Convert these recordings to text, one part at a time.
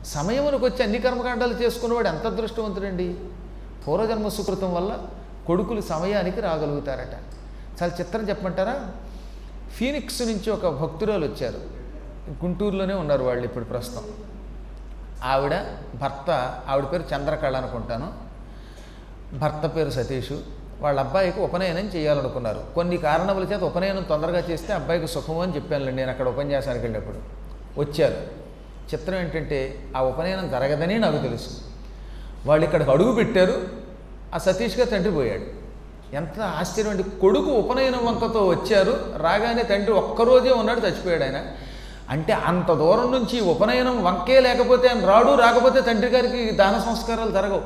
సమయమునకు వచ్చి అన్ని కర్మకాండాలు చేసుకున్నవాడు ఎంత అదృష్టవంతుడండి పూర్వజన్మ సుకృతం వల్ల కొడుకులు సమయానికి రాగలుగుతారట చాలా చిత్రం చెప్పమంటారా ఫీనిక్స్ నుంచి ఒక భక్తురాలు వచ్చారు గుంటూరులోనే ఉన్నారు వాళ్ళు ఇప్పుడు ప్రస్తుతం ఆవిడ భర్త ఆవిడ పేరు చంద్రకళ అనుకుంటాను భర్త పేరు సతీష్ వాళ్ళ అబ్బాయికి ఉపనయనం చేయాలనుకున్నారు కొన్ని కారణముల చేత ఉపనయనం తొందరగా చేస్తే అబ్బాయికి సుఖము అని చెప్పాను నేను అక్కడ ఉపన్యాసానికి వెళ్ళినప్పుడు వచ్చారు చిత్రం ఏంటంటే ఆ ఉపనయనం జరగదని నాకు తెలుసు వాళ్ళు ఇక్కడికి అడుగు పెట్టారు ఆ సతీష్గా తండ్రి పోయాడు ఎంత ఆశ్చర్యం అండి కొడుకు ఉపనయనం వంకతో వచ్చారు రాగానే తండ్రి ఒక్కరోజే ఉన్నాడు చచ్చిపోయాడు ఆయన అంటే అంత దూరం నుంచి ఉపనయనం వంకే లేకపోతే ఆయన రాడు రాకపోతే తండ్రి గారికి దాన సంస్కారాలు జరగవు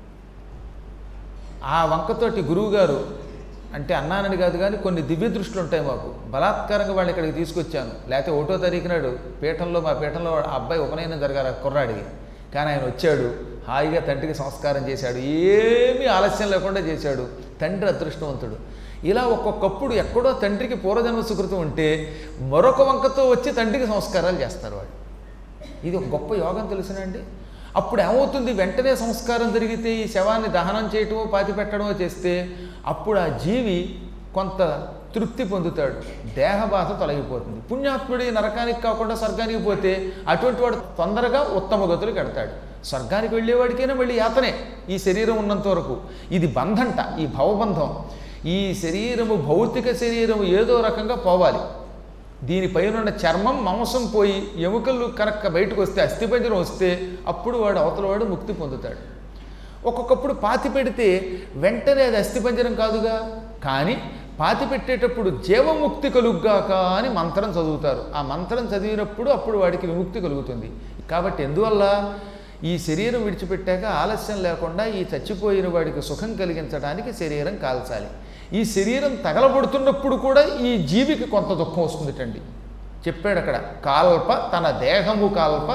ఆ వంకతోటి గురువుగారు అంటే అన్నానని కాదు కానీ కొన్ని దివ్య దృష్టిలు ఉంటాయి మాకు బలాత్కారంగా వాళ్ళని ఇక్కడికి తీసుకొచ్చాను లేకపోతే ఒకటో తారీఖు నాడు పీఠంలో మా పీఠంలో ఆ అబ్బాయి ఉపనయనం జరగాలి ఆ కుర్రాడికి కానీ ఆయన వచ్చాడు హాయిగా తండ్రికి సంస్కారం చేశాడు ఏమీ ఆలస్యం లేకుండా చేశాడు తండ్రి అదృష్టవంతుడు ఇలా ఒక్కొక్కప్పుడు ఎక్కడో తండ్రికి పూర్వజన్మ సుకృతం ఉంటే మరొక వంకతో వచ్చి తండ్రికి సంస్కారాలు చేస్తారు వాళ్ళు ఇది ఒక గొప్ప యోగం తెలుసునండి అప్పుడు ఏమవుతుంది వెంటనే సంస్కారం జరిగితే ఈ శవాన్ని దహనం చేయటమో పాతి పెట్టడమో చేస్తే అప్పుడు ఆ జీవి కొంత తృప్తి పొందుతాడు దేహబాధ తొలగిపోతుంది పుణ్యాత్ముడి నరకానికి కాకుండా స్వర్గానికి పోతే అటువంటి వాడు తొందరగా ఉత్తమ గతులు కడతాడు స్వర్గానికి వెళ్ళేవాడికైనా మళ్ళీ యాతనే ఈ శరీరం ఉన్నంత వరకు ఇది బంధంట ఈ భవబంధం ఈ శరీరము భౌతిక శరీరము ఏదో రకంగా పోవాలి దీనిపైన ఉన్న చర్మం మాంసం పోయి ఎముకలు కనుక బయటకు వస్తే అస్థిపంజరం వస్తే అప్పుడు వాడు అవతల వాడు ముక్తి పొందుతాడు ఒక్కొక్కప్పుడు పాతి పెడితే వెంటనే అది అస్థిపంజరం కాదుగా కానీ పాతి పెట్టేటప్పుడు జీవముక్తి కలుగ్గాక అని మంత్రం చదువుతారు ఆ మంత్రం చదివినప్పుడు అప్పుడు వాడికి విముక్తి కలుగుతుంది కాబట్టి ఎందువల్ల ఈ శరీరం విడిచిపెట్టాక ఆలస్యం లేకుండా ఈ చచ్చిపోయిన వాడికి సుఖం కలిగించడానికి శరీరం కాల్చాలి ఈ శరీరం తగలబడుతున్నప్పుడు కూడా ఈ జీవికి కొంత దుఃఖం వస్తుందిటండి చెప్పాడు అక్కడ కాల్ప తన దేహము కాల్ప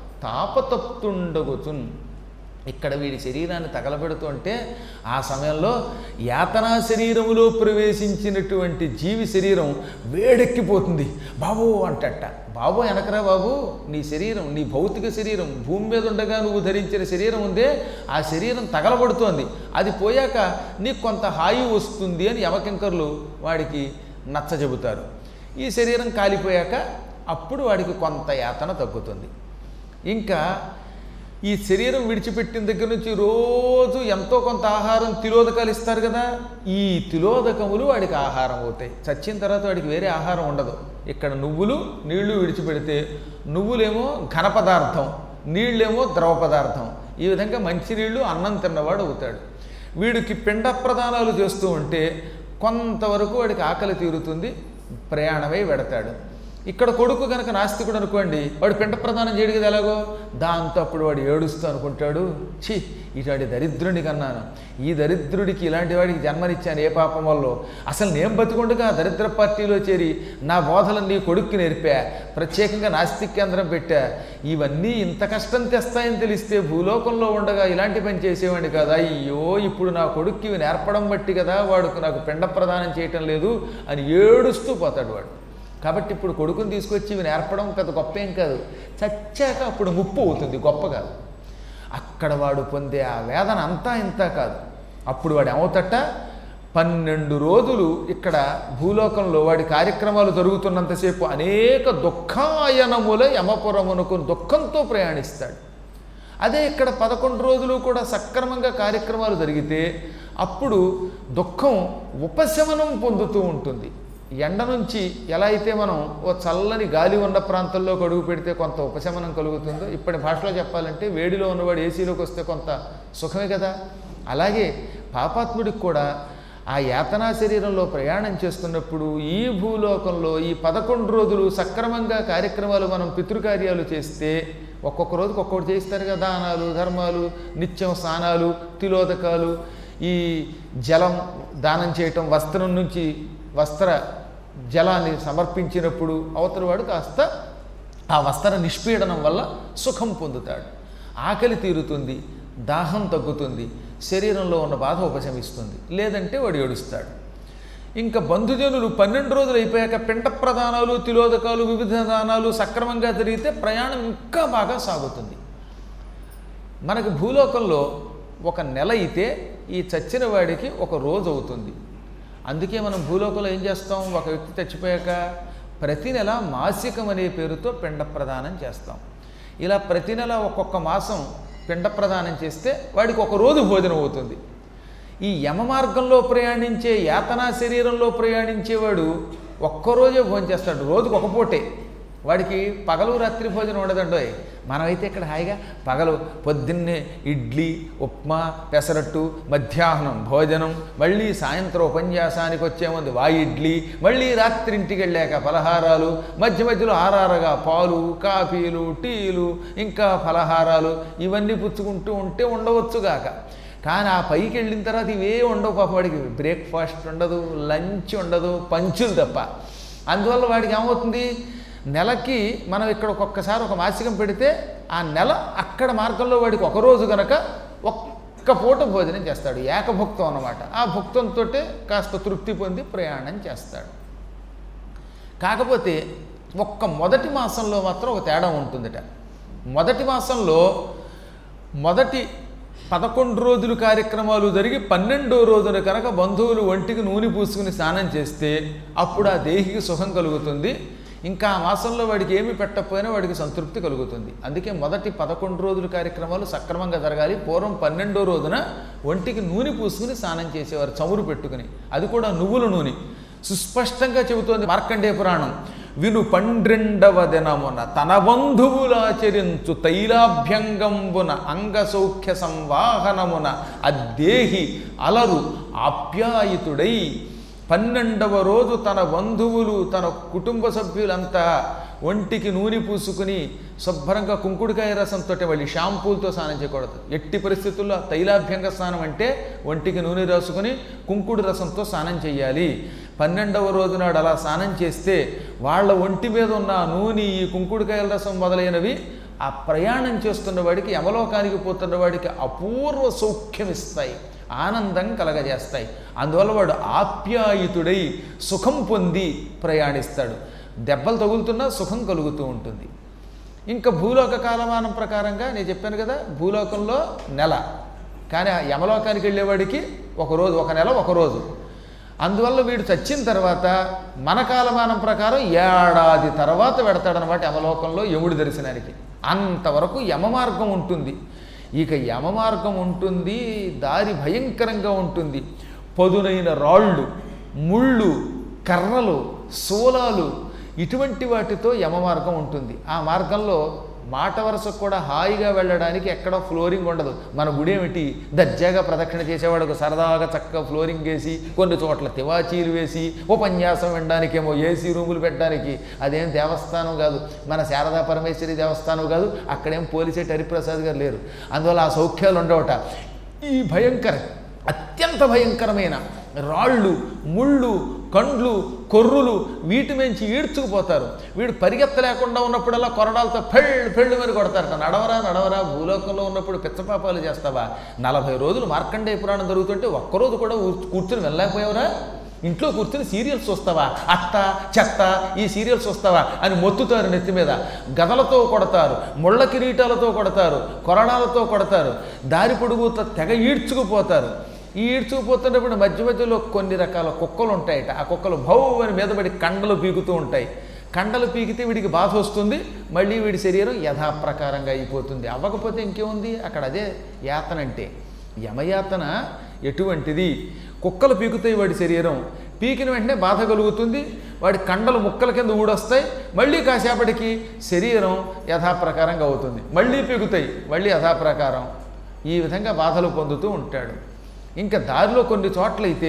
తాపతప్తుండగుతున్ ఇక్కడ వీడి శరీరాన్ని తగలబెడుతుంటే ఆ సమయంలో యాతనా శరీరములో ప్రవేశించినటువంటి జీవి శరీరం వేడెక్కిపోతుంది బాబు అంటట బాబు వెనకరా బాబు నీ శరీరం నీ భౌతిక శరీరం భూమి మీద ఉండగా నువ్వు ధరించిన శరీరం ఉందే ఆ శరీరం తగలబడుతోంది అది పోయాక నీకు కొంత హాయి వస్తుంది అని యమకింకర్లు వాడికి నచ్చ చెబుతారు ఈ శరీరం కాలిపోయాక అప్పుడు వాడికి కొంత యాతన తగ్గుతుంది ఇంకా ఈ శరీరం విడిచిపెట్టిన దగ్గర నుంచి రోజు ఎంతో కొంత ఆహారం తిలోదకాలు ఇస్తారు కదా ఈ తిలోదకములు వాడికి ఆహారం అవుతాయి చచ్చిన తర్వాత వాడికి వేరే ఆహారం ఉండదు ఇక్కడ నువ్వులు నీళ్లు విడిచిపెడితే నువ్వులేమో ఘన పదార్థం నీళ్ళేమో ద్రవ పదార్థం ఈ విధంగా మంచినీళ్ళు అన్నం తిన్నవాడు అవుతాడు వీడికి పిండ ప్రదానాలు చేస్తూ ఉంటే కొంతవరకు వాడికి ఆకలి తీరుతుంది ప్రయాణమై వెడతాడు ఇక్కడ కొడుకు కనుక నాస్తికుడు అనుకోండి వాడు పిండ ప్రదానం చేయడు కదా ఎలాగో దాంతో అప్పుడు వాడు ఏడుస్తూ అనుకుంటాడు ఛీ ఇటువంటి దరిద్రుని కన్నాను ఈ దరిద్రుడికి ఇలాంటి వాడికి జన్మనిచ్చాను ఏ పాపం వల్ల అసలు నేను బతికుండగా దరిద్ర పార్టీలో చేరి నా బోధలను నీ కొడుక్కి నేర్పా ప్రత్యేకంగా నాస్తిక్ కేంద్రం పెట్టా ఇవన్నీ ఇంత కష్టం తెస్తాయని తెలిస్తే భూలోకంలో ఉండగా ఇలాంటి పని చేసేవాడిని కదా అయ్యో ఇప్పుడు నా కొడుక్కి ఇవి నేర్పడం బట్టి కదా వాడుకు నాకు పిండ ప్రదానం చేయటం లేదు అని ఏడుస్తూ పోతాడు వాడు కాబట్టి ఇప్పుడు కొడుకుని తీసుకొచ్చి ఇవి నేర్పడం పెద్ద గొప్ప ఏం కాదు చచ్చాక అప్పుడు ముప్పు అవుతుంది గొప్ప కాదు అక్కడ వాడు పొందే ఆ వేదన అంతా ఇంత కాదు అప్పుడు వాడు ఏమవుతట పన్నెండు రోజులు ఇక్కడ భూలోకంలో వాడి కార్యక్రమాలు జరుగుతున్నంతసేపు అనేక దుఃఖాయనముల యమపురమునకు దుఃఖంతో ప్రయాణిస్తాడు అదే ఇక్కడ పదకొండు రోజులు కూడా సక్రమంగా కార్యక్రమాలు జరిగితే అప్పుడు దుఃఖం ఉపశమనం పొందుతూ ఉంటుంది ఎండ నుంచి ఎలా అయితే మనం ఓ చల్లని గాలి ఉన్న ప్రాంతంలో అడుగు పెడితే కొంత ఉపశమనం కలుగుతుందో ఇప్పటి భాషలో చెప్పాలంటే వేడిలో ఉన్నవాడు ఏసీలోకి వస్తే కొంత సుఖమే కదా అలాగే పాపాత్ముడికి కూడా ఆ యాతనా శరీరంలో ప్రయాణం చేస్తున్నప్పుడు ఈ భూలోకంలో ఈ పదకొండు రోజులు సక్రమంగా కార్యక్రమాలు మనం పితృకార్యాలు చేస్తే ఒక్కొక్క రోజుకి ఒక్కొక్కటి చేస్తారు కదా దానాలు ధర్మాలు నిత్యం స్నానాలు తిలోదకాలు ఈ జలం దానం చేయటం వస్త్రం నుంచి వస్త్ర జలాన్ని సమర్పించినప్పుడు అవతల వాడు కాస్త ఆ వస్త్ర నిష్పీడనం వల్ల సుఖం పొందుతాడు ఆకలి తీరుతుంది దాహం తగ్గుతుంది శరీరంలో ఉన్న బాధ ఉపశమిస్తుంది లేదంటే వాడు ఏడుస్తాడు ఇంకా బంధుజనులు పన్నెండు రోజులు అయిపోయాక పిండ ప్రదానాలు తిలోదకాలు వివిధ దానాలు సక్రమంగా జరిగితే ప్రయాణం ఇంకా బాగా సాగుతుంది మనకు భూలోకంలో ఒక నెల అయితే ఈ చచ్చిన వాడికి ఒక రోజు అవుతుంది అందుకే మనం భూలోకంలో ఏం చేస్తాం ఒక వ్యక్తి చచ్చిపోయాక ప్రతి నెల మాసికం అనే పేరుతో పిండ ప్రదానం చేస్తాం ఇలా ప్రతి నెల ఒక్కొక్క మాసం పిండ ప్రదానం చేస్తే వాడికి ఒక రోజు భోజనం అవుతుంది ఈ యమ మార్గంలో ప్రయాణించే యాతనా శరీరంలో ప్రయాణించేవాడు ఒక్కరోజే భోజనం చేస్తాడు రోజుకు ఒక పూటే వాడికి పగలు రాత్రి భోజనం ఉండదండోయ్ మనమైతే ఇక్కడ హాయిగా పగలు పొద్దున్నే ఇడ్లీ ఉప్మా పెసరట్టు మధ్యాహ్నం భోజనం మళ్ళీ సాయంత్రం ఉపన్యాసానికి వచ్చే ముందు వా ఇడ్లీ మళ్ళీ రాత్రి ఇంటికి వెళ్ళాక పలహారాలు మధ్య మధ్యలో ఆరారగా పాలు కాఫీలు టీలు ఇంకా ఫలహారాలు ఇవన్నీ పుచ్చుకుంటూ ఉంటే ఉండవచ్చుగాక కానీ ఆ పైకి వెళ్ళిన తర్వాత ఇవే ఉండవు పాప వాడికి బ్రేక్ఫాస్ట్ ఉండదు లంచ్ ఉండదు పంచులు తప్ప అందువల్ల వాడికి ఏమవుతుంది నెలకి మనం ఇక్కడ ఒక్కొక్కసారి ఒక మాసికం పెడితే ఆ నెల అక్కడ మార్గంలో వాడికి ఒక రోజు గనక ఒక్క పూట భోజనం చేస్తాడు ఏకభుక్తం అన్నమాట ఆ భుక్తంతో కాస్త తృప్తి పొంది ప్రయాణం చేస్తాడు కాకపోతే ఒక్క మొదటి మాసంలో మాత్రం ఒక తేడా ఉంటుందట మొదటి మాసంలో మొదటి పదకొండు రోజులు కార్యక్రమాలు జరిగి పన్నెండో రోజున కనుక బంధువులు ఒంటికి నూనె పూసుకుని స్నానం చేస్తే అప్పుడు ఆ దేహికి సుఖం కలుగుతుంది ఇంకా ఆ మాసంలో వాడికి ఏమి పెట్టకపోయినా వాడికి సంతృప్తి కలుగుతుంది అందుకే మొదటి పదకొండు రోజుల కార్యక్రమాలు సక్రమంగా జరగాలి పూర్వం పన్నెండో రోజున ఒంటికి నూనె పూసుకుని స్నానం చేసేవారు చమురు పెట్టుకుని అది కూడా నువ్వుల నూనె సుస్పష్టంగా చెబుతోంది మార్కండేయ పురాణం విను పండ్రెండవ దినమున తన బంధువులాచరించు తైలాభ్యంగంబున అంగసౌఖ్య సంవాహనమున అద్దేహి అలరు ఆప్యాయితుడై పన్నెండవ రోజు తన బంధువులు తన కుటుంబ సభ్యులంతా ఒంటికి నూనె పూసుకుని శుభ్రంగా కుంకుడుకాయ రసంతో మళ్ళీ షాంపూలతో స్నానం చేయకూడదు ఎట్టి పరిస్థితుల్లో తైలాభ్యంగ స్నానం అంటే ఒంటికి నూనె రాసుకుని కుంకుడు రసంతో స్నానం చేయాలి పన్నెండవ రోజు నాడు అలా స్నానం చేస్తే వాళ్ళ ఒంటి మీద ఉన్న ఆ నూనె ఈ కుంకుడుకాయల రసం మొదలైనవి ఆ ప్రయాణం చేస్తున్న వాడికి యమలోకానికి పోతున్న వాడికి అపూర్వ సౌఖ్యం ఇస్తాయి ఆనందం కలగజేస్తాయి అందువల్ల వాడు ఆప్యాయితుడై సుఖం పొంది ప్రయాణిస్తాడు దెబ్బలు తగులుతున్నా సుఖం కలుగుతూ ఉంటుంది ఇంకా భూలోక కాలమానం ప్రకారంగా నేను చెప్పాను కదా భూలోకంలో నెల కానీ ఆ యమలోకానికి వెళ్ళేవాడికి ఒక రోజు ఒక నెల ఒక రోజు అందువల్ల వీడు చచ్చిన తర్వాత మన కాలమానం ప్రకారం ఏడాది తర్వాత పెడతాడనమాట యమలోకంలో యముడి దర్శనానికి అంతవరకు యమ మార్గం ఉంటుంది ఇక యమ మార్గం ఉంటుంది దారి భయంకరంగా ఉంటుంది పదునైన రాళ్ళు ముళ్ళు కర్రలు శూలాలు ఇటువంటి వాటితో యమ మార్గం ఉంటుంది ఆ మార్గంలో మాట వరుసకు కూడా హాయిగా వెళ్ళడానికి ఎక్కడ ఫ్లోరింగ్ ఉండదు మన గుడి ఏమిటి దర్జాగా ప్రదక్షిణ చేసేవాళ్ళకు సరదాగా చక్కగా ఫ్లోరింగ్ వేసి కొన్ని చోట్ల తివాచీలు వేసి ఉపన్యాసం వినడానికేమో ఏసీ రూములు పెట్టడానికి అదేం దేవస్థానం కాదు మన శారదా పరమేశ్వరి దేవస్థానం కాదు అక్కడేం పోలిసేటి హరిప్రసాద్ గారు లేరు అందువల్ల ఆ సౌఖ్యాలు ఉండవట ఈ భయంకర అత్యంత భయంకరమైన రాళ్ళు ముళ్ళు కండ్లు కొర్రులు వీటి మించి ఈడ్చుకుపోతారు వీడు పరిగెత్తలేకుండా ఉన్నప్పుడల్లా కొరడాలతో పెళ్ళు పెళ్ళు మీద కొడతారట నడవరా నడవరా భూలోకంలో ఉన్నప్పుడు పిచ్చపాపాలు చేస్తావా నలభై రోజులు మార్కండేయ పురాణం జరుగుతుంటే ఒక్కరోజు కూడా ఊ- కూర్చుని వెళ్ళలేకపోయావురా ఇంట్లో కూర్చుని సీరియల్స్ చూస్తావా అత్త చెత్త ఈ సీరియల్స్ చూస్తావా అని మొత్తుతారు నెత్తి మీద గదలతో కొడతారు ముళ్ళ కిరీటాలతో కొడతారు కొరడాలతో కొడతారు దారి పొడుగుతో తెగ ఈడ్చుకుపోతారు ఈ ఈడ్చుకుపోతున్నప్పుడు మధ్య మధ్యలో కొన్ని రకాల కుక్కలు ఉంటాయట ఆ కుక్కలు భౌ అని మీదపడి కండలు పీకుతూ ఉంటాయి కండలు పీకితే వీడికి బాధ వస్తుంది మళ్ళీ వీడి శరీరం యథాప్రకారంగా అయిపోతుంది అవ్వకపోతే ఇంకేముంది అక్కడ అదే యాతన అంటే యమయాతన ఎటువంటిది కుక్కలు పీకుతాయి వాడి శరీరం పీకిన వెంటనే బాధ కలుగుతుంది వాడి కండలు ముక్కల కింద ఊడొస్తాయి మళ్ళీ కాసేపటికి శరీరం యథాప్రకారంగా అవుతుంది మళ్ళీ పీకుతాయి మళ్ళీ యథాప్రకారం ఈ విధంగా బాధలు పొందుతూ ఉంటాడు ఇంకా దారిలో కొన్ని చోట్లయితే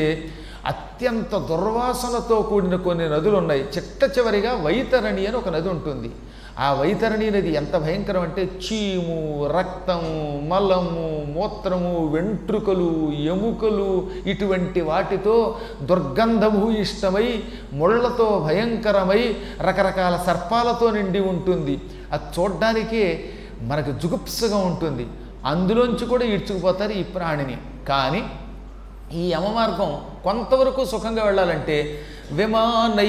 అత్యంత దుర్వాసనతో కూడిన కొన్ని నదులు ఉన్నాయి చిట్ట చివరిగా వైతరణి అని ఒక నది ఉంటుంది ఆ వైతరణి నది ఎంత భయంకరం అంటే చీము రక్తము మలము మూత్రము వెంట్రుకలు ఎముకలు ఇటువంటి వాటితో దుర్గంధభూయిష్టమై ముళ్ళతో భయంకరమై రకరకాల సర్పాలతో నిండి ఉంటుంది అది చూడ్డానికే మనకు జుగుప్సగా ఉంటుంది అందులోంచి కూడా ఈడ్చుకుపోతారు ఈ ప్రాణిని కానీ ఈ యమ మార్గం కొంతవరకు సుఖంగా వెళ్ళాలంటే విమానై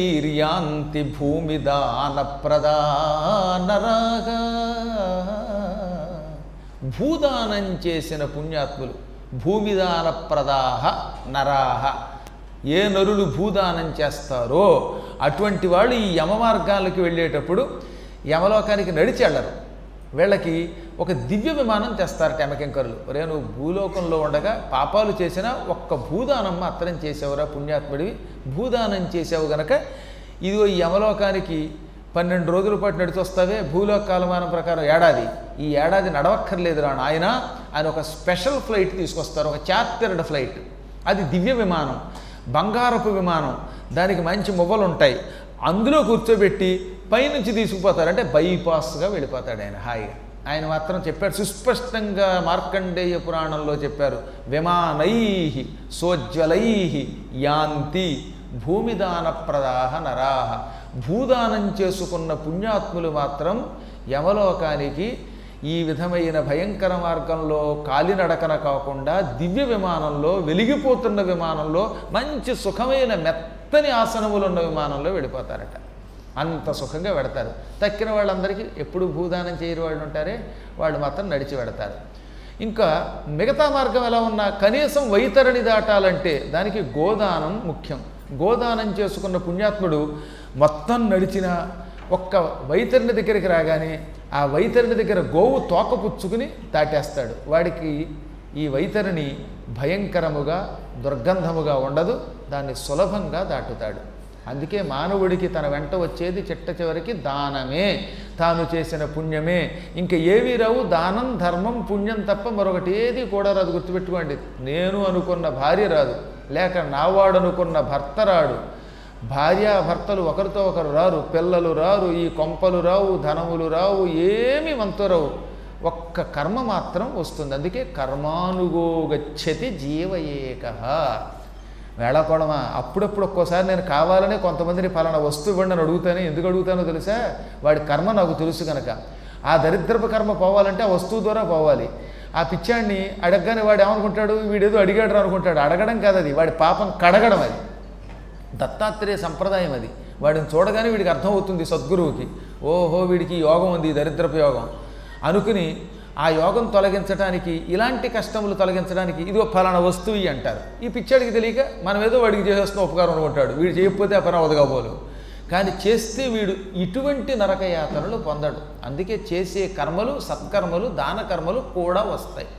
సోజ్వలైర్యాంతి భూమి దాన ప్రదానరాగా భూదానం చేసిన పుణ్యాత్ములు భూమిదాన ప్రదాహ నరాహ ఏ నరులు భూదానం చేస్తారో అటువంటి వాళ్ళు ఈ యమ మార్గాలకి వెళ్ళేటప్పుడు యమలోకానికి నడిచి వెళ్ళరు వీళ్ళకి ఒక దివ్య విమానం తెస్తారట యమకింకరులు ఒరే నువ్వు భూలోకంలో ఉండగా పాపాలు చేసినా ఒక్క భూదానం మాత్రం చేసావురా పుణ్యాత్ముడివి భూదానం చేసావు గనక ఇదిగో ఈ యమలోకానికి పన్నెండు రోజుల పాటు నడిచి వస్తావే భూలోక కాలమానం ప్రకారం ఏడాది ఈ ఏడాది నడవక్కర్లేదు రా ఆయన ఆయన ఒక స్పెషల్ ఫ్లైట్ తీసుకొస్తారు ఒక చార్టర్డ్ ఫ్లైట్ అది దివ్య విమానం బంగారపు విమానం దానికి మంచి మువ్వలు ఉంటాయి అందులో కూర్చోబెట్టి పైనుంచి తీసుకుపోతారు అంటే బైపాస్గా వెళ్ళిపోతాడు ఆయన హాయిగా ఆయన మాత్రం చెప్పారు సుస్పష్టంగా మార్కండేయ పురాణంలో చెప్పారు విమానై సోజ్వలై యాంతి భూమిదాన ప్రదాహ నరాహ భూదానం చేసుకున్న పుణ్యాత్ములు మాత్రం యమలోకానికి ఈ విధమైన భయంకర మార్గంలో కాలినడకన కాకుండా దివ్య విమానంలో వెలిగిపోతున్న విమానంలో మంచి సుఖమైన మెత్తని ఆసనములు ఉన్న విమానంలో వెళ్ళిపోతారట అంత సుఖంగా పెడతారు తక్కిన వాళ్ళందరికీ ఎప్పుడు భూదానం చేయని వాళ్ళు ఉంటారే వాళ్ళు మాత్రం నడిచి పెడతారు ఇంకా మిగతా మార్గం ఎలా ఉన్నా కనీసం వైతరణి దాటాలంటే దానికి గోదానం ముఖ్యం గోదానం చేసుకున్న పుణ్యాత్ముడు మొత్తం నడిచిన ఒక్క వైతరిణి దగ్గరికి రాగానే ఆ వైతరిణి దగ్గర గోవు తోక పుచ్చుకుని దాటేస్తాడు వాడికి ఈ వైతరిణి భయంకరముగా దుర్గంధముగా ఉండదు దాన్ని సులభంగా దాటుతాడు అందుకే మానవుడికి తన వెంట వచ్చేది చిట్ట చివరికి దానమే తాను చేసిన పుణ్యమే ఇంకా ఏవీ రావు దానం ధర్మం పుణ్యం తప్ప మరొకటి ఏది కూడా రాదు గుర్తుపెట్టుకోండి నేను అనుకున్న భార్య రాదు లేక నావాడు అనుకున్న భర్త రాడు భార్యాభర్తలు ఒకరితో ఒకరు రారు పిల్లలు రారు ఈ కొంపలు రావు ధనములు రావు ఏమీ మనతో రావు ఒక్క కర్మ మాత్రం వస్తుంది అందుకే కర్మానుగో గచ్చతి జీవయేక వేళాకోళమా అప్పుడప్పుడు ఒక్కోసారి నేను కావాలనే కొంతమందిని పలానా వస్తువు ఇవ్వండి అని అడుగుతాను ఎందుకు అడుగుతానో తెలుసా వాడి కర్మ నాకు తెలుసు కనుక ఆ దరిద్రపు కర్మ పోవాలంటే ఆ వస్తువు ద్వారా పోవాలి ఆ పిచ్చాడిని అడగగానే వాడు ఏమనుకుంటాడు వీడేదో అడిగాడు అనుకుంటాడు అడగడం కాదు అది వాడి పాపం కడగడం అది దత్తాత్రేయ సంప్రదాయం అది వాడిని చూడగానే వీడికి అర్థమవుతుంది సద్గురువుకి ఓహో వీడికి ఈ యోగం ఉంది ఈ దరిద్రపు యోగం అనుకుని ఆ యోగం తొలగించడానికి ఇలాంటి కష్టములు తొలగించడానికి ఇది ఒక ఫలానా వస్తువు ఇయ్యి అంటారు ఈ పిచ్చాడికి తెలియక మనం ఏదో వాడికి చేసేస్తున్న ఉపకారం అనుకుంటాడు వీడు చేయకపోతే ఆ పని అవదు కాబోలు కానీ చేస్తే వీడు ఇటువంటి నరకయాతనలు పొందడు అందుకే చేసే కర్మలు సత్కర్మలు దాన కర్మలు కూడా వస్తాయి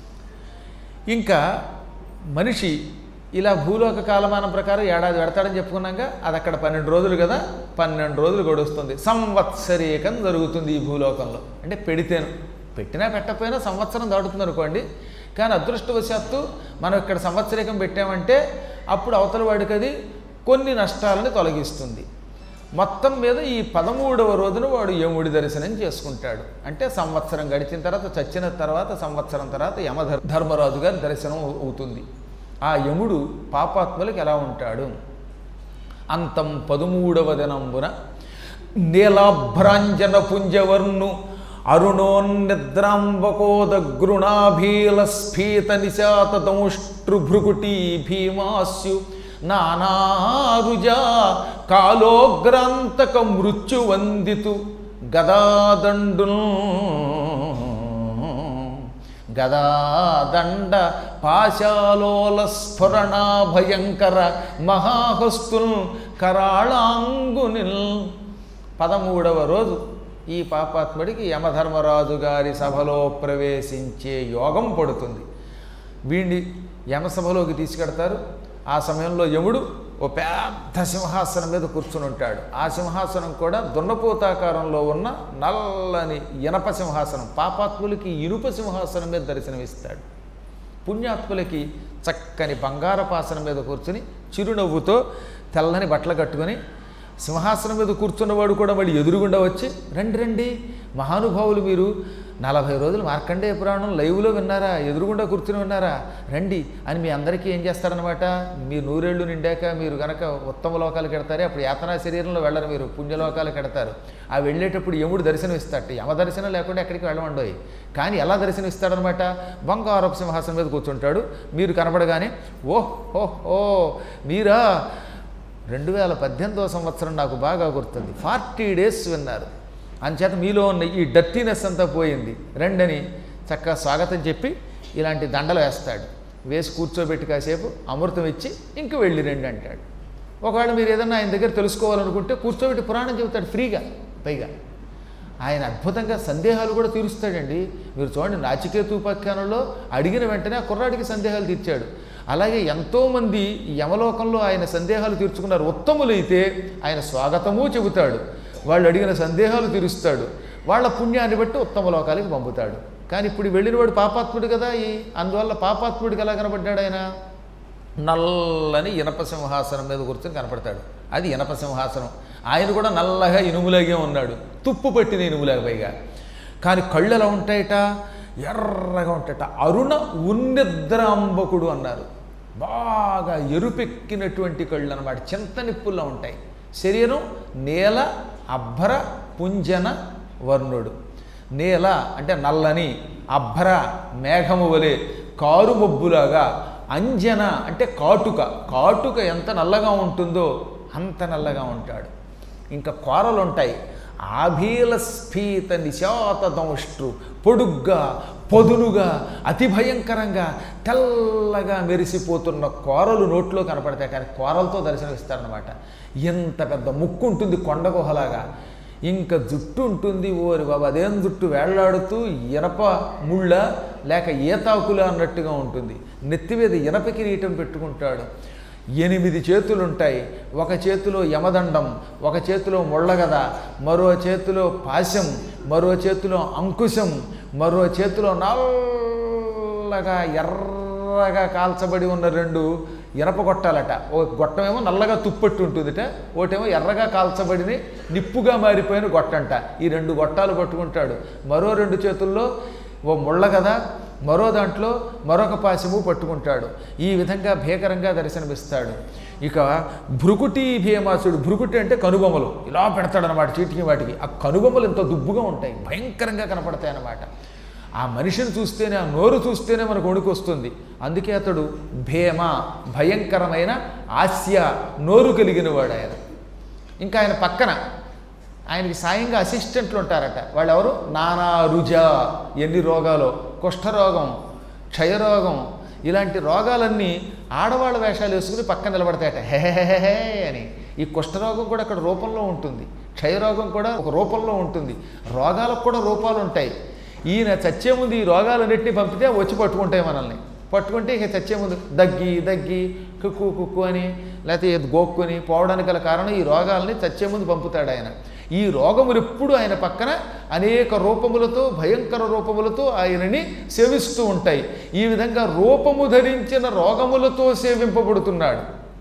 ఇంకా మనిషి ఇలా భూలోక కాలమానం ప్రకారం ఏడాది పెడతాడని చెప్పుకున్నాక అది అక్కడ పన్నెండు రోజులు కదా పన్నెండు రోజులు గడుస్తుంది సంవత్సరీకం జరుగుతుంది ఈ భూలోకంలో అంటే పెడితేను పెట్టినా పెట్టకపోయినా సంవత్సరం దాటుతుంది అనుకోండి కానీ అదృష్టవశాత్తు మనం ఇక్కడ సంవత్సరీకం పెట్టామంటే అప్పుడు అవతల వాడికి అది కొన్ని నష్టాలను తొలగిస్తుంది మొత్తం మీద ఈ పదమూడవ రోజున వాడు యముడి దర్శనం చేసుకుంటాడు అంటే సంవత్సరం గడిచిన తర్వాత చచ్చిన తర్వాత సంవత్సరం తర్వాత యమ ధర్మరాజు గారి దర్శనం అవుతుంది ఆ యముడు పాపాత్ములకు ఎలా ఉంటాడు అంతం పదమూడవ దినంబున నీలాభ్రాంజన పుంజవర్ణు అరుణోన్నిద్రాంబకోదగృణాభీల స్ఫీత నిశాత దంష్ట్రుభృకుటీ భీమాస్యు నానారుజా కాలోగ్రాంతక మృత్యువందితు గదాదండును గదాదండ పాశాలోల స్ఫురణ భయంకర మహాహస్తుల్ కరాళాంగునిల్ పదమూడవ రోజు ఈ పాపాత్ముడికి యమధర్మరాజు గారి సభలో ప్రవేశించే యోగం పడుతుంది వీడిని యమసభలోకి తీసుకెడతారు ఆ సమయంలో యముడు ఓ పెద్ద సింహాసనం మీద కూర్చుని ఉంటాడు ఆ సింహాసనం కూడా దున్నపోతాకారంలో ఉన్న నల్లని ఇనప సింహాసనం పాపాత్ములకి ఇనుప సింహాసనం మీద దర్శనమిస్తాడు పుణ్యాత్ములకి చక్కని బంగారపాసనం మీద కూర్చుని చిరునవ్వుతో తెల్లని బట్టలు కట్టుకొని సింహాసనం మీద కూర్చున్నవాడు కూడా మళ్ళీ ఎదురుగుండా వచ్చి రండి రండి మహానుభావులు మీరు నలభై రోజులు మార్కండేయ పురాణం లైవ్లో విన్నారా ఎదురుగుండా కూర్చుని విన్నారా రండి అని మీ అందరికీ ఏం చేస్తారనమాట మీరు నూరేళ్ళు నిండాక మీరు గనక ఉత్తమ లోకాలకు ఎడతారే అప్పుడు యాతనా శరీరంలో వెళ్ళరు మీరు పుణ్యలోకాలకు ఎడతారు ఆ వెళ్ళేటప్పుడు యముడు దర్శనం ఇస్తాడు యమ దర్శనం లేకుండా ఎక్కడికి వెళ్ళమండోయి కానీ ఎలా దర్శనం ఇస్తాడనమాట బంగారపు సింహాసనం మీద కూర్చుంటాడు మీరు కనబడగానే ఓహ్ ఓహ్ ఓ మీరా రెండు వేల పద్దెనిమిదవ సంవత్సరం నాకు బాగా గుర్తుంది ఫార్టీ డేస్ విన్నారు అంచేత మీలో ఉన్న ఈ డర్టీనెస్ అంతా పోయింది రండని చక్కగా స్వాగతం చెప్పి ఇలాంటి దండలు వేస్తాడు వేసి కూర్చోబెట్టి కాసేపు అమృతం ఇచ్చి ఇంక వెళ్ళి రండి అంటాడు ఒకవేళ మీరు ఏదన్నా ఆయన దగ్గర తెలుసుకోవాలనుకుంటే కూర్చోబెట్టి పురాణం చెబుతాడు ఫ్రీగా పైగా ఆయన అద్భుతంగా సందేహాలు కూడా తీరుస్తాడండి మీరు చూడండి నాచికేతు ఉపాఖ్యానంలో అడిగిన వెంటనే ఆ కుర్రాడికి సందేహాలు తీర్చాడు అలాగే ఎంతోమంది ఈ యమలోకంలో ఆయన సందేహాలు తీర్చుకున్నారు ఉత్తములైతే ఆయన స్వాగతము చెబుతాడు వాళ్ళు అడిగిన సందేహాలు తీరుస్తాడు వాళ్ళ పుణ్యాన్ని బట్టి ఉత్తమ లోకాలకి పంపుతాడు కానీ ఇప్పుడు వెళ్ళినవాడు పాపాత్ముడు కదా ఈ అందువల్ల పాపాత్ముడికి ఎలా కనబడ్డాడు ఆయన నల్లని ఇనప సింహాసనం మీద కూర్చొని కనపడతాడు అది ఇనప సింహాసనం ఆయన కూడా నల్లగా ఇనుములాగే ఉన్నాడు తుప్పు పట్టిన ఇనుములాగా పైగా కానీ కళ్ళు ఎలా ఉంటాయట ఎర్రగా ఉంటాయట అరుణ ఉన్నిద్రాంబకుడు అన్నారు బాగా ఎరుపెక్కినటువంటి కళ్ళు అనమాట చింత నిప్పుల్లో ఉంటాయి శరీరం నేల అభ్ర పుంజన వర్ణుడు నేల అంటే నల్లని అభ్ర మేఘము వలె కారు మబ్బులాగా అంజన అంటే కాటుక కాటుక ఎంత నల్లగా ఉంటుందో అంత నల్లగా ఉంటాడు ఇంకా కూరలు ఉంటాయి ఆభీల స్ఫీత నిశాత దంష్ట్రు పొడుగ్గా పొదునుగా అతి భయంకరంగా తెల్లగా మెరిసిపోతున్న కూరలు నోట్లో కనపడతాయి కానీ కూరలతో దర్శనమిస్తారనమాట ఎంత పెద్ద ముక్కు ఉంటుంది కొండ గుహలాగా ఇంకా జుట్టు ఉంటుంది ఓరి బాబు అదేం జుట్టు వేళ్లాడుతూ ఇనప ముళ్ళ లేక ఈతాకుల అన్నట్టుగా ఉంటుంది నెత్తి మీద ఇనప కిరీటం పెట్టుకుంటాడు ఎనిమిది చేతులు ఉంటాయి ఒక చేతిలో యమదండం ఒక చేతిలో ముళ్ళగద మరో చేతిలో పాశం మరో చేతిలో అంకుశం మరో చేతిలో నల్లగా ఎర్రగా కాల్చబడి ఉన్న రెండు ఇనప గొట్టాలట ఓ గొట్టమేమో నల్లగా తుప్పట్టు ఉంటుందిట ఒకటేమో ఎర్రగా కాల్చబడిన నిప్పుగా మారిపోయిన గొట్టంట ఈ రెండు గొట్టాలు పట్టుకుంటాడు మరో రెండు చేతుల్లో ఓ ముళ్ళ కదా మరో దాంట్లో మరొక పాశము పట్టుకుంటాడు ఈ విధంగా భీకరంగా దర్శనమిస్తాడు ఇక భృకుటి భీమాసుడు భృకుటి అంటే కనుబొమ్మలు ఇలా పెడతాడనమాట చీటికి వాటికి ఆ కనుబొమ్మలు ఎంతో దుబ్బుగా ఉంటాయి భయంకరంగా కనపడతాయి అన్నమాట ఆ మనిషిని చూస్తేనే ఆ నోరు చూస్తేనే మనకు వణుకు వస్తుంది అందుకే అతడు భేమ భయంకరమైన ఆస్య నోరు కలిగిన వాడు ఆయన ఇంకా ఆయన పక్కన ఆయనకి సాయంగా అసిస్టెంట్లు ఉంటారట వాళ్ళు ఎవరు నానా రుజ ఎన్ని రోగాలు కుష్ఠరోగం క్షయరోగం ఇలాంటి రోగాలన్నీ ఆడవాళ్ళ వేషాలు వేసుకుని పక్కన నిలబడతాయట హెహెహెహే అని ఈ కుష్ఠరోగం కూడా అక్కడ రూపంలో ఉంటుంది క్షయరోగం కూడా ఒక రూపంలో ఉంటుంది రోగాలకు కూడా రూపాలు ఉంటాయి ఈయన చచ్చే ముందు ఈ రోగాలన్నింటినీ పంపితే వచ్చి పట్టుకుంటాయి మనల్ని పట్టుకుంటే ఇక చచ్చే ముందు దగ్గి దగ్గి కుక్కు కుక్కు అని లేకపోతే ఏది గోక్కుని పోవడానికి గల కారణం ఈ రోగాలని చచ్చే ముందు పంపుతాడు ఆయన ఈ రోగములు ఎప్పుడు ఆయన పక్కన అనేక రూపములతో భయంకర రూపములతో ఆయనని సేవిస్తూ ఉంటాయి ఈ విధంగా రూపము ధరించిన రోగములతో సేవింపబడుతున్నాడు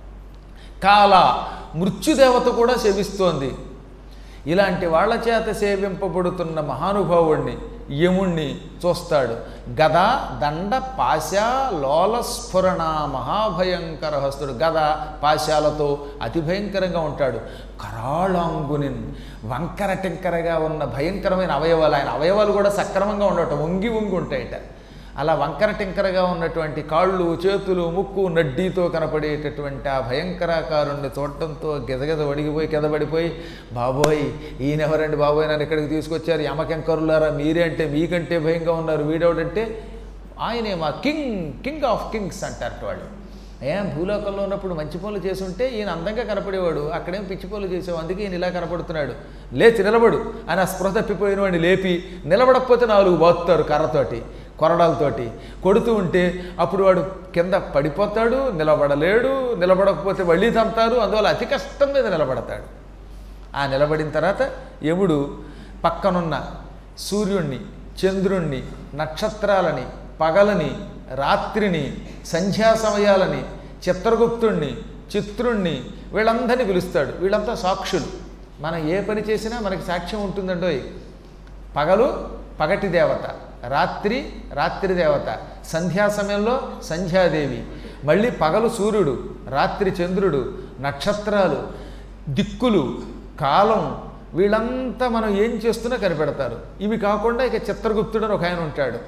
కాల మృత్యుదేవత కూడా సేవిస్తోంది ఇలాంటి వాళ్ళ చేత సేవింపబడుతున్న మహానుభావుణ్ణి యముణ్ణి చూస్తాడు గద దండ పాశ లోల స్ఫురణ మహాభయంకర హస్తుడు గద పాశాలతో అతి భయంకరంగా ఉంటాడు కరాళాంగునిన్ వంకర టింకరగా ఉన్న భయంకరమైన అవయవాలు ఆయన అవయవాలు కూడా సక్రమంగా ఉండటం వంగి వంగి ఉంటాయట అలా వంకర టింకరగా ఉన్నటువంటి కాళ్ళు చేతులు ముక్కు నడ్డీతో కనపడేటటువంటి ఆ భయంకరాకారుణ్ణి చూడటంతో గిజగిజ వడిగిపోయి కిందపడిపోయి బాబోయ్ ఈయనెవరండి బాబోయ్ నన్ను ఇక్కడికి తీసుకొచ్చారు యమకెంకరులారా మీరే అంటే మీకంటే భయంగా ఉన్నారు వీడెవడంటే ఆయనే మా కింగ్ కింగ్ ఆఫ్ కింగ్స్ అంటారట వాళ్ళు ఏం భూలోకంలో ఉన్నప్పుడు మంచి పనులు చేసుంటే ఈయన అందంగా కనపడేవాడు అక్కడేం పిచ్చి పనులు చేసావు అందుకే ఈయన ఇలా కనపడుతున్నాడు లేచి నిలబడు అని ఆ స్పృహ తప్పిపోయిన వాడిని లేపి నిలబడకపోతే నాలుగు బాతుతారు కర్రతోటి కొరడాలతోటి కొడుతూ ఉంటే అప్పుడు వాడు కింద పడిపోతాడు నిలబడలేడు నిలబడకపోతే మళ్ళీ తంతారు అందువల్ల అతి కష్టం మీద నిలబడతాడు ఆ నిలబడిన తర్వాత యముడు పక్కనున్న సూర్యుణ్ణి చంద్రుణ్ణి నక్షత్రాలని పగలని రాత్రిని సంధ్యా సమయాలని చిత్రగుప్తుణ్ణి చిత్రుణ్ణి వీళ్ళందరినీ పిలుస్తాడు వీళ్ళంతా సాక్షులు మనం ఏ పని చేసినా మనకి సాక్ష్యం ఉంటుందండోయ్ పగలు పగటి దేవత రాత్రి రాత్రి దేవత సంధ్యా సమయంలో సంధ్యాదేవి మళ్ళీ పగలు సూర్యుడు రాత్రి చంద్రుడు నక్షత్రాలు దిక్కులు కాలం వీళ్ళంతా మనం ఏం చేస్తున్నా కనిపెడతారు ఇవి కాకుండా ఇక చిత్రగుప్తుడు అని ఒక ఆయన ఉంటాడు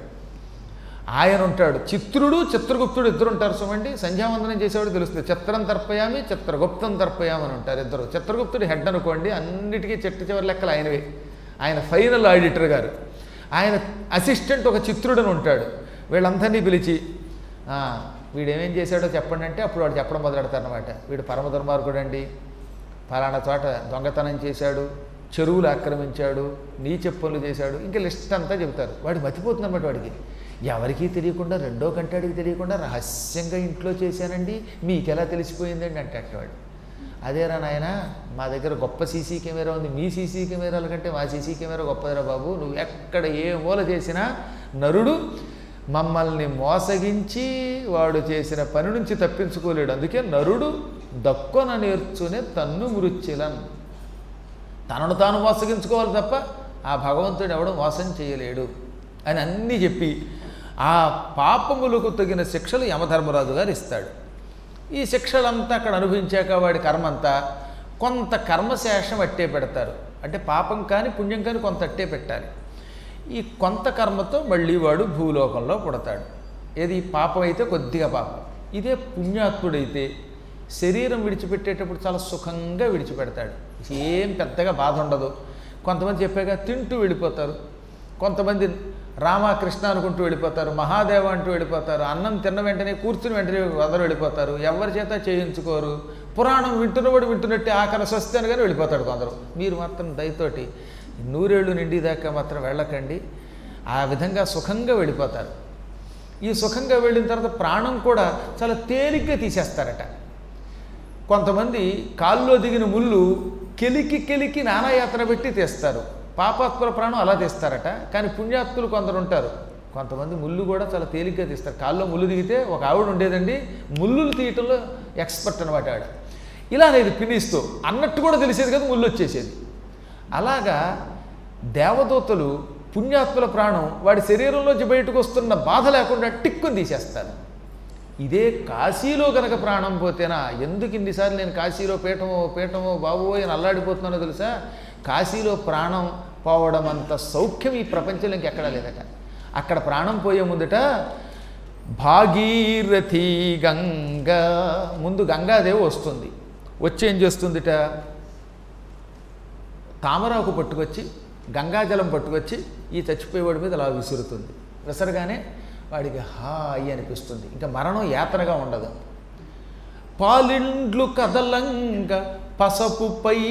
ఆయన ఉంటాడు చిత్రుడు చిత్రగుప్తుడు ఇద్దరు ఉంటారు చూడండి సంధ్యావందనం చేసేవాడు తెలుస్తుంది చిత్రం తర్పయామి చిత్రగుప్తం తర్పయామి అని ఉంటారు ఇద్దరు చిత్రగుప్తుడు హెడ్ అనుకోండి అన్నిటికీ చెట్టు చివరి లెక్కలు ఆయనవే ఆయన ఫైనల్ ఆడిటర్ గారు ఆయన అసిస్టెంట్ ఒక చిత్రుడని ఉంటాడు వీళ్ళందరినీ పిలిచి "ఆ, వీడు ఏమేం చేశాడో చెప్పండి అంటే అప్పుడు వాడు చెప్పడం మొదలెడతారనమాట వీడు పరమ దుర్మార్గుడు అండి ఫలానా చోట దొంగతనం చేశాడు చెరువులు ఆక్రమించాడు నీచ పనులు చేశాడు ఇంకా లిస్ట్ అంతా చెబుతారు వాడు మతిపోతుందన్నమాట వాడికి ఎవరికీ తెలియకుండా రెండో కంటాడికి తెలియకుండా రహస్యంగా ఇంట్లో చేశానండి మీకెలా తెలిసిపోయిందండి అంటే వాడు అదేరా నాయన మా దగ్గర గొప్ప సీసీ కెమెరా ఉంది మీ సీసీ కెమెరాల కంటే మా సీసీ కెమెరా గొప్పదిరా బాబు నువ్వు ఎక్కడ ఏ మూల చేసినా నరుడు మమ్మల్ని మోసగించి వాడు చేసిన పని నుంచి తప్పించుకోలేడు అందుకే నరుడు దక్కున నేర్చునే తన్ను మృత్యులన్ తనను తాను మోసగించుకోవాలి తప్ప ఆ భగవంతుడు ఎవడు మోసం చేయలేడు అని అన్నీ చెప్పి ఆ పాపములకు తగిన శిక్షలు యమధర్మరాజు గారు ఇస్తాడు ఈ శిక్షలంతా అక్కడ అనుభవించాక వాడి కర్మంతా కొంత కర్మశేషం అట్టే పెడతారు అంటే పాపం కానీ పుణ్యం కానీ కొంత అట్టే పెట్టాలి ఈ కొంత కర్మతో మళ్ళీ వాడు భూలోకంలో పుడతాడు ఏది పాపం అయితే కొద్దిగా పాపం ఇదే పుణ్యాత్ముడైతే శరీరం విడిచిపెట్టేటప్పుడు చాలా సుఖంగా విడిచిపెడతాడు ఏం పెద్దగా బాధ ఉండదు కొంతమంది చెప్పాక తింటూ వెళ్ళిపోతారు కొంతమంది రామకృష్ణ అనుకుంటూ వెళ్ళిపోతారు మహాదేవ అంటూ వెళ్ళిపోతారు అన్నం తిన్న వెంటనే కూర్చుని వెంటనే వదలు వెళ్ళిపోతారు ఎవరి చేత చేయించుకోరు పురాణం వింటున్నవాడు వింటున్నట్టే ఆకలి స్వస్తి అనగానే వెళ్ళిపోతాడు కొందరు మీరు మాత్రం దయతోటి నూరేళ్ళు నిండిదాకా మాత్రం వెళ్ళకండి ఆ విధంగా సుఖంగా వెళ్ళిపోతారు ఈ సుఖంగా వెళ్ళిన తర్వాత ప్రాణం కూడా చాలా తేలిగ్గా తీసేస్తారట కొంతమంది కాల్లో దిగిన ముళ్ళు కెలికి కెలికి నానాయాత్ర పెట్టి తీస్తారు పాపాత్ముల ప్రాణం అలా తీస్తారట కానీ పుణ్యాత్ములు కొందరు ఉంటారు కొంతమంది ముళ్ళు కూడా చాలా తేలిగ్గా తీస్తారు కాల్లో ముళ్ళు దిగితే ఒక ఆవిడ ఉండేదండి ముళ్ళులు తీయటంలో ఎక్స్పర్ట్ అనమాట ఆవిడ ఇలా అనేది పినిస్తూ అన్నట్టు కూడా తెలిసేది కదా ముళ్ళు వచ్చేసేది అలాగా దేవదూతలు పుణ్యాత్ముల ప్రాణం వాడి శరీరంలోంచి బయటకు వస్తున్న బాధ లేకుండా టిక్కుని తీసేస్తారు ఇదే కాశీలో కనుక ప్రాణం పోతేనా ఎందుకు ఇన్నిసార్లు నేను కాశీలో పీఠమో పీఠమో బాబోయ్ అని అల్లాడిపోతున్నానో తెలుసా కాశీలో ప్రాణం పోవడం అంత సౌఖ్యం ఈ ప్రపంచంలో ఇంకెక్కడా లేదట అక్కడ ప్రాణం పోయే ముందట భాగీరథి గంగ ముందు గంగాదేవి వస్తుంది వచ్చి ఏం చేస్తుందిట తామరాకు పట్టుకొచ్చి గంగాజలం పట్టుకొచ్చి ఈ చచ్చిపోయేవాడి మీద అలా విసురుతుంది విసరగానే వాడికి హాయి అనిపిస్తుంది ఇంకా మరణం యాతనగా ఉండదు పాలిండ్లు కదలంగ పసపు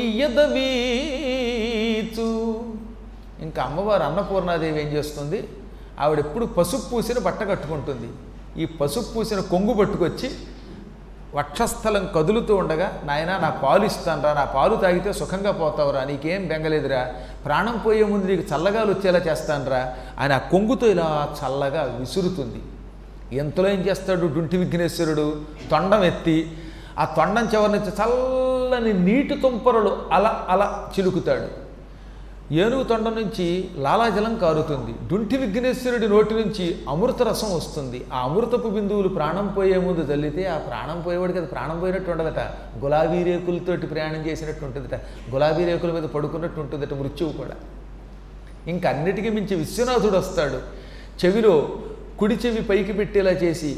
పయ్యదవీచు ఇంకా అమ్మవారు అన్నపూర్ణాదేవి ఏం చేస్తుంది ఆవిడ ఎప్పుడు పసుపు పూసిన బట్ట కట్టుకుంటుంది ఈ పసుపు పూసిన కొంగు పట్టుకొచ్చి వక్షస్థలం కదులుతూ ఉండగా నాయన నా పాలు ఇస్తానరా నా పాలు తాగితే సుఖంగా పోతావురా నీకేం బెంగలేదురా ప్రాణం పోయే ముందు నీకు చల్లగాలు వచ్చేలా చేస్తానరా అని ఆ కొంగుతో ఇలా చల్లగా విసురుతుంది ఎంతలో ఏం చేస్తాడు డుంటి విఘ్నేశ్వరుడు తొండం ఎత్తి ఆ తొండం చివరి నుంచి చల్లని నీటి తుంపరలు అలా అలా చిలుకుతాడు ఏనుగు తొండ నుంచి లాలాజలం కారుతుంది డుంటి విఘ్నేశ్వరుడి నోటి నుంచి అమృత రసం వస్తుంది ఆ అమృతపు బిందువులు ప్రాణం పోయే ముందు చల్లితే ఆ ప్రాణం పోయేవాడికి అది ప్రాణం పోయినట్టు ఉండదట గులాబీ రేకులతోటి ప్రయాణం చేసినట్టు ఉంటుందట గులాబీ రేకుల మీద పడుకున్నట్టు ఉంటుందట మృత్యువు కూడా ఇంకా అన్నిటికీ మించి విశ్వనాథుడు వస్తాడు చెవిలో కుడి చెవి పైకి పెట్టేలా చేసి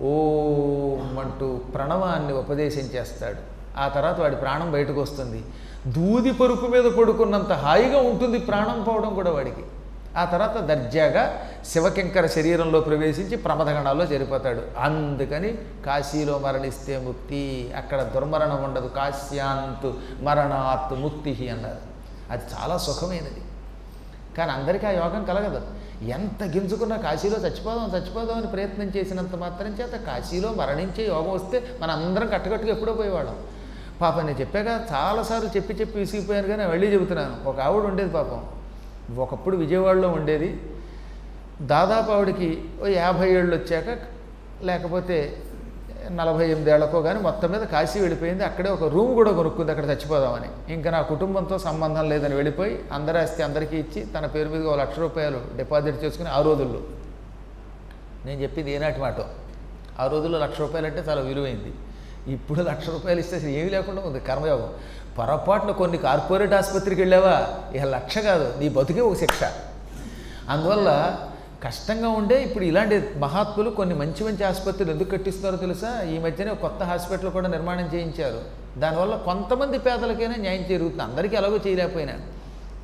ఓం అంటూ ప్రణవాన్ని ఉపదేశం చేస్తాడు ఆ తర్వాత వాడి ప్రాణం బయటకు వస్తుంది దూది పరుపు మీద పడుకున్నంత హాయిగా ఉంటుంది ప్రాణం పోవడం కూడా వాడికి ఆ తర్వాత దర్జాగా శివకింకర శరీరంలో ప్రవేశించి ప్రమదగణాల్లో చేరిపోతాడు అందుకని కాశీలో మరణిస్తే ముక్తి అక్కడ దుర్మరణం ఉండదు కాశ్యాంతు మరణాత్ ముక్తి అన్నారు అది చాలా సుఖమైనది కానీ అందరికీ ఆ యోగం కలగదు ఎంత గింజుకున్నా కాశీలో చచ్చిపోదాం చచ్చిపోదాం అని ప్రయత్నం చేసినంత మాత్రం చేత కాశీలో మరణించే యోగం వస్తే మన అందరం కట్టకట్టుగా ఎప్పుడో పోయేవాళ్ళం పాపం నేను చెప్పాక చాలాసార్లు చెప్పి చెప్పి విసిగిపోయాను కానీ మళ్ళీ చెబుతున్నాను ఒక ఆవిడ ఉండేది పాపం ఒకప్పుడు విజయవాడలో ఉండేది దాదాపు ఆవిడకి ఓ యాభై ఏళ్ళు వచ్చాక లేకపోతే నలభై ఎనిమిదేళ్లకో కానీ మొత్తం మీద కాశీ వెళ్ళిపోయింది అక్కడే ఒక రూమ్ కూడా కొనుక్కుంది అక్కడ చచ్చిపోదామని ఇంకా నా కుటుంబంతో సంబంధం లేదని వెళ్ళిపోయి అందరి ఆస్తి అందరికీ ఇచ్చి తన పేరు మీద ఒక లక్ష రూపాయలు డిపాజిట్ చేసుకుని ఆ రోజుల్లో నేను చెప్పింది ఏనాటి మాట ఆ రోజుల్లో లక్ష రూపాయలు అంటే చాలా విలువైంది ఇప్పుడు లక్ష రూపాయలు ఇస్తే అసలు ఏమీ లేకుండా ఉంది కర్మయోగం పొరపాటున కొన్ని కార్పొరేట్ ఆసుపత్రికి వెళ్ళావా ఇక లక్ష కాదు నీ బతుకే ఒక శిక్ష అందువల్ల కష్టంగా ఉండే ఇప్పుడు ఇలాంటి మహాత్ములు కొన్ని మంచి మంచి ఆసుపత్రులు ఎందుకు కట్టిస్తున్నారో తెలుసా ఈ మధ్యనే ఒక కొత్త హాస్పిటల్ కూడా నిర్మాణం చేయించారు దానివల్ల కొంతమంది పేదలకైనా న్యాయం జరుగుతుంది అందరికీ ఎలాగో చేయలేకపోయినా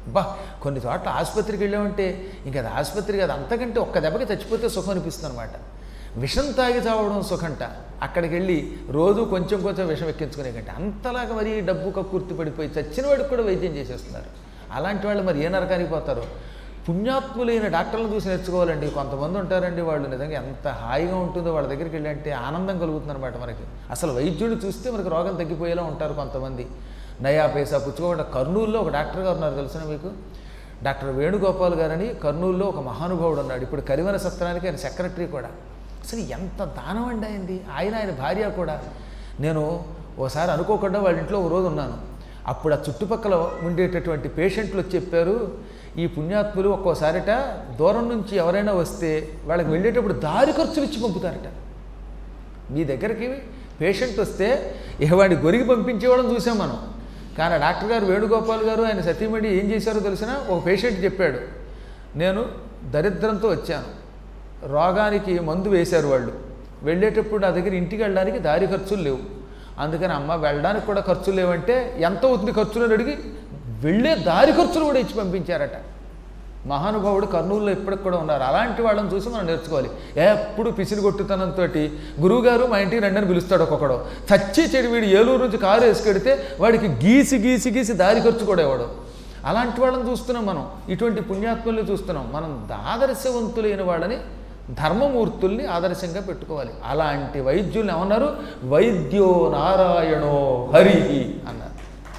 బా కొన్ని చోట్ల ఆసుపత్రికి వెళ్ళామంటే ఇంకా అది ఆసుపత్రి కాదు అంతకంటే ఒక్క దెబ్బకి చచ్చిపోతే సుఖం అనిపిస్తుంది అనమాట విషం తాగి చావడం సుఖంట అక్కడికి వెళ్ళి రోజు కొంచెం కొంచెం విషం ఎక్కించుకునే కంటే అంతలాగా మరి డబ్బు కక్కుర్తి పడిపోయి చచ్చిన వాడికి కూడా వైద్యం చేసేస్తున్నారు అలాంటి వాళ్ళు మరి ఏ నరకానికి పోతారు పుణ్యాత్ములైన డాక్టర్లను చూసి నేర్చుకోవాలండి కొంతమంది ఉంటారండి వాళ్ళు నిజంగా ఎంత హాయిగా ఉంటుందో వాళ్ళ దగ్గరికి వెళ్ళంటే ఆనందం కలుగుతుంది అనమాట మనకి అసలు వైద్యుడు చూస్తే మనకి రోగం తగ్గిపోయేలా ఉంటారు కొంతమంది నయా పైసా పుచ్చుకోకుండా కర్నూలులో ఒక డాక్టర్ గారు ఉన్నారు తెలిసిన మీకు డాక్టర్ వేణుగోపాల్ గారని కర్నూలులో ఒక మహానుభావుడు ఉన్నాడు ఇప్పుడు కరివన సత్రానికి ఆయన సెక్రటరీ కూడా అసలు ఎంత దానం అండి అయింది ఆయన ఆయన భార్య కూడా నేను ఓసారి అనుకోకుండా వాళ్ళ ఇంట్లో ఒక రోజు ఉన్నాను అప్పుడు ఆ చుట్టుపక్కల ఉండేటటువంటి పేషెంట్లు వచ్చి చెప్పారు ఈ పుణ్యాత్ములు ఒక్కోసారిట దూరం నుంచి ఎవరైనా వస్తే వాళ్ళకి వెళ్ళేటప్పుడు దారి ఖర్చులు ఇచ్చి పంపుతారట మీ దగ్గరికి పేషెంట్ వస్తే ఇక వాడిని గొరిగి పంపించేవాళ్ళని చూసాం మనం కానీ ఆ డాక్టర్ గారు వేణుగోపాల్ గారు ఆయన సతీమణి ఏం చేశారో తెలిసిన ఒక పేషెంట్ చెప్పాడు నేను దరిద్రంతో వచ్చాను రోగానికి మందు వేశారు వాళ్ళు వెళ్ళేటప్పుడు నా దగ్గర ఇంటికి వెళ్ళడానికి దారి ఖర్చులు లేవు అందుకని అమ్మ వెళ్ళడానికి కూడా ఖర్చులు లేవంటే ఎంత అవుతుంది ఖర్చులు అని అడిగి వెళ్ళే దారి ఖర్చులు కూడా ఇచ్చి పంపించారట మహానుభావుడు కర్నూలులో ఇప్పటికి కూడా ఉన్నారు అలాంటి వాళ్ళని చూసి మనం నేర్చుకోవాలి ఎప్పుడు పిసిని కొట్టుతనంతో గురువుగారు మా ఇంటికి రండి అని పిలుస్తాడు ఒక్కొక్కడు చచ్చి చెడు వీడు ఏలూరు నుంచి కారు వేసుకెడితే వాడికి గీసి గీసి గీసి దారి ఖర్చు కూడా ఇవ్వడు అలాంటి వాళ్ళని చూస్తున్నాం మనం ఇటువంటి పుణ్యాత్ముల్ని చూస్తున్నాం మనం ఆదర్శవంతులైన వాళ్ళని ధర్మమూర్తుల్ని ఆదర్శంగా పెట్టుకోవాలి అలాంటి వైద్యుల్ని ఏమన్నారు వైద్యో నారాయణో హరి అన్నారు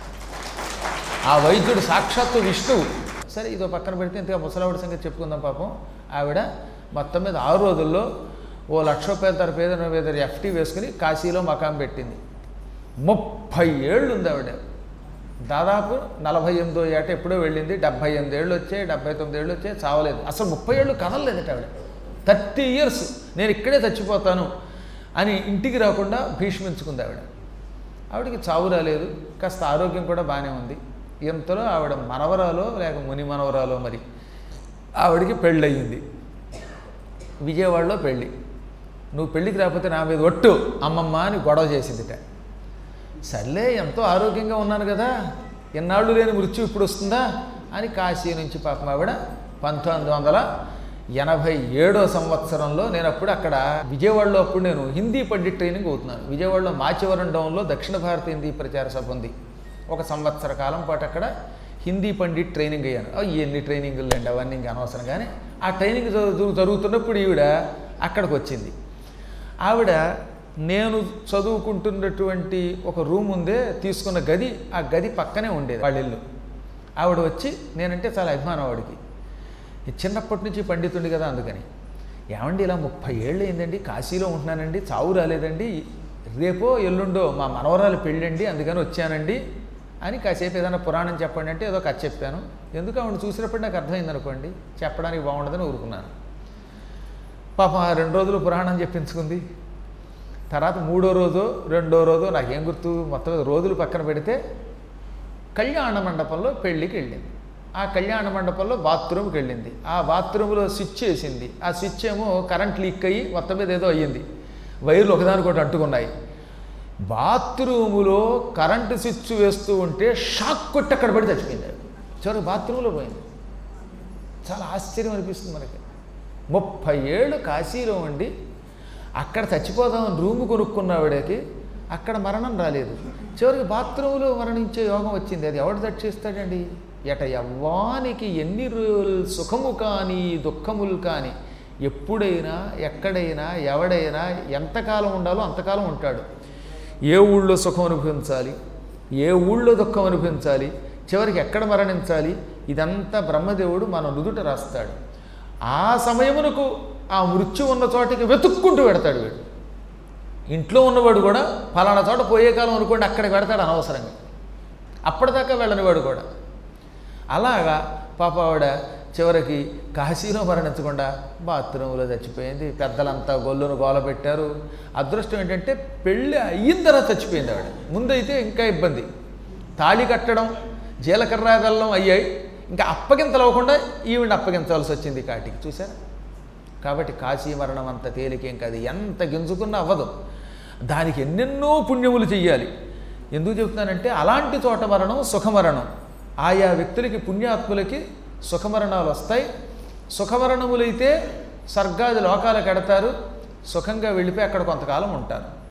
ఆ వైద్యుడు సాక్షాత్తు విష్ణువు సరే ఇదో పక్కన పెడితే ఇంతగా ముసలావిడ సంగతి చెప్పుకుందాం పాపం ఆవిడ మొత్తం మీద ఆరు రోజుల్లో ఓ లక్ష రూపాయల తరపు ఏదైనా ఏదైనా ఎఫ్టీ వేసుకుని కాశీలో మకాం పెట్టింది ముప్పై ఏళ్ళు ఉంది ఆవిడ దాదాపు నలభై ఎనిమిదో ఏట ఎప్పుడో వెళ్ళింది డెబ్భై ఎనిమిది ఏళ్ళు వచ్చాయి డెబ్భై తొమ్మిది ఏళ్ళు వచ్చాయి చావలేదు అసలు ముప్పై ఏళ్ళు కదలలేదట ఆవిడ థర్టీ ఇయర్స్ నేను ఇక్కడే చచ్చిపోతాను అని ఇంటికి రాకుండా భీష్మించుకుంది ఆవిడ ఆవిడకి చావు రాలేదు కాస్త ఆరోగ్యం కూడా బాగానే ఉంది ఇంతలో ఆవిడ మనవరాలో లేక ముని మనవరాలో మరి ఆవిడకి పెళ్ళయింది విజయవాడలో పెళ్ళి నువ్వు పెళ్ళికి రాకపోతే నా మీద ఒట్టు అమ్మమ్మ అని గొడవ చేసిందిట సర్లే ఎంతో ఆరోగ్యంగా ఉన్నాను కదా ఎన్నాళ్ళు లేని మృత్యు ఇప్పుడు వస్తుందా అని కాశీ నుంచి పాపం ఆవిడ పంతొమ్మిది వందల ఎనభై ఏడో సంవత్సరంలో నేను అప్పుడు అక్కడ విజయవాడలో అప్పుడు నేను హిందీ పండిట్ ట్రైనింగ్ అవుతున్నాను విజయవాడలో మాచివరం డౌన్లో దక్షిణ భారత హిందీ ప్రచార సభ ఉంది ఒక సంవత్సర కాలం పాటు అక్కడ హిందీ పండిట్ ట్రైనింగ్ అయ్యాను ఓ, ఎన్ని ట్రైనింగులు అండి అవన్నీ ఇంకా అనవసరం కానీ ఆ ట్రైనింగ్ జరుగు- జరుగుతున్నప్పుడు ఈవిడ అక్కడికి వచ్చింది ఆవిడ నేను చదువుకుంటున్నటువంటి ఒక రూమ్ ఉందే తీసుకున్న గది ఆ గది పక్కనే ఉండేది వాళ్ళ ఇల్లు ఆవిడ వచ్చి నేనంటే చాలా అభిమానం ఆవిడకి ఈ చిన్నప్పటి నుంచి పండితుండి కదా అందుకని ఏమండి ఇలా ముప్పై ఏళ్ళు అయిందండి కాశీలో ఉంటున్నానండి చావు రాలేదండి రేపో ఎల్లుండో మా మనవరాలు పెళ్ళండి అందుకని వచ్చానండి అని కాసేపు ఏదైనా పురాణం చెప్పండి అంటే ఏదో కథ చెప్పాను ఎందుకు ఆవిడ చూసినప్పుడు నాకు అర్థమైంది అనుకోండి చెప్పడానికి బాగుండదని ఊరుకున్నాను పాపం ఆ రెండు రోజులు పురాణం చెప్పించుకుంది తర్వాత మూడో రోజు రెండో రోజు నాకేం గుర్తు మొత్తం మీద రోజులు పక్కన పెడితే కళ్యాణ మండపంలో పెళ్ళికి వెళ్ళింది ఆ కళ్యాణ మండపంలో బాత్రూమ్కి వెళ్ళింది ఆ బాత్రూంలో స్విచ్ వేసింది ఆ స్విచ్ ఏమో కరెంట్ లీక్ అయ్యి మొత్తం మీద ఏదో అయ్యింది వైర్లు ఒకదానికొకటి అంటుకున్నాయి బాత్రూములో కరెంటు స్విచ్ వేస్తూ ఉంటే షాక్ కొట్టి అక్కడ పడి చచ్చిపోయింది చివరికి బాత్రూంలో పోయింది చాలా ఆశ్చర్యం అనిపిస్తుంది మనకి ముప్పై ఏళ్ళు కాశీలో ఉండి అక్కడ చచ్చిపోదామని రూము కొనుక్కున్నవాడికి అక్కడ మరణం రాలేదు చివరికి బాత్రూంలో మరణించే యోగం వచ్చింది అది ఎవడు దర్శిస్తాడండి ఎట యవ్వానికి ఎన్ని రోజులు సుఖము కానీ దుఃఖములు కానీ ఎప్పుడైనా ఎక్కడైనా ఎవడైనా ఎంతకాలం ఉండాలో అంతకాలం ఉంటాడు ఏ ఊళ్ళో సుఖం అనుభవించాలి ఏ ఊళ్ళో దుఃఖం అనుభవించాలి చివరికి ఎక్కడ మరణించాలి ఇదంతా బ్రహ్మదేవుడు మన నుదుట రాస్తాడు ఆ సమయమునకు ఆ మృత్యు ఉన్న చోటికి వెతుక్కుంటూ పెడతాడు వీడు ఇంట్లో ఉన్నవాడు కూడా ఫలానా చోట పోయే కాలం అనుకోండి అక్కడికి పెడతాడు అనవసరంగా అప్పటిదాకా వెళ్ళనివాడు కూడా అలాగా పాప ఆవిడ చివరికి కాశీలో మరణించకుండా బాత్రూంలో చచ్చిపోయింది పెద్దలంతా గొల్లును గోల పెట్టారు అదృష్టం ఏంటంటే పెళ్ళి అయిన తర్వాత చచ్చిపోయింది ఆవిడ ముందైతే ఇంకా ఇబ్బంది తాళి కట్టడం జీలకర్ర బెల్లం అయ్యాయి ఇంకా అప్పగింతలు అవ్వకుండా ఈవిడ అప్పగించాల్సి వచ్చింది కాటికి చూసారా కాబట్టి కాశీ మరణం అంత తేలికేం కాదు ఎంత గింజుకున్నా అవ్వదు దానికి ఎన్నెన్నో పుణ్యములు చెయ్యాలి ఎందుకు చెప్తున్నానంటే అలాంటి చోట మరణం సుఖమరణం ఆయా వ్యక్తులకి పుణ్యాత్ములకి సుఖమరణాలు వస్తాయి సుఖమరణములైతే స్వర్గాది లోకాలకు ఎడతారు సుఖంగా వెళ్ళిపోయి అక్కడ కొంతకాలం ఉంటారు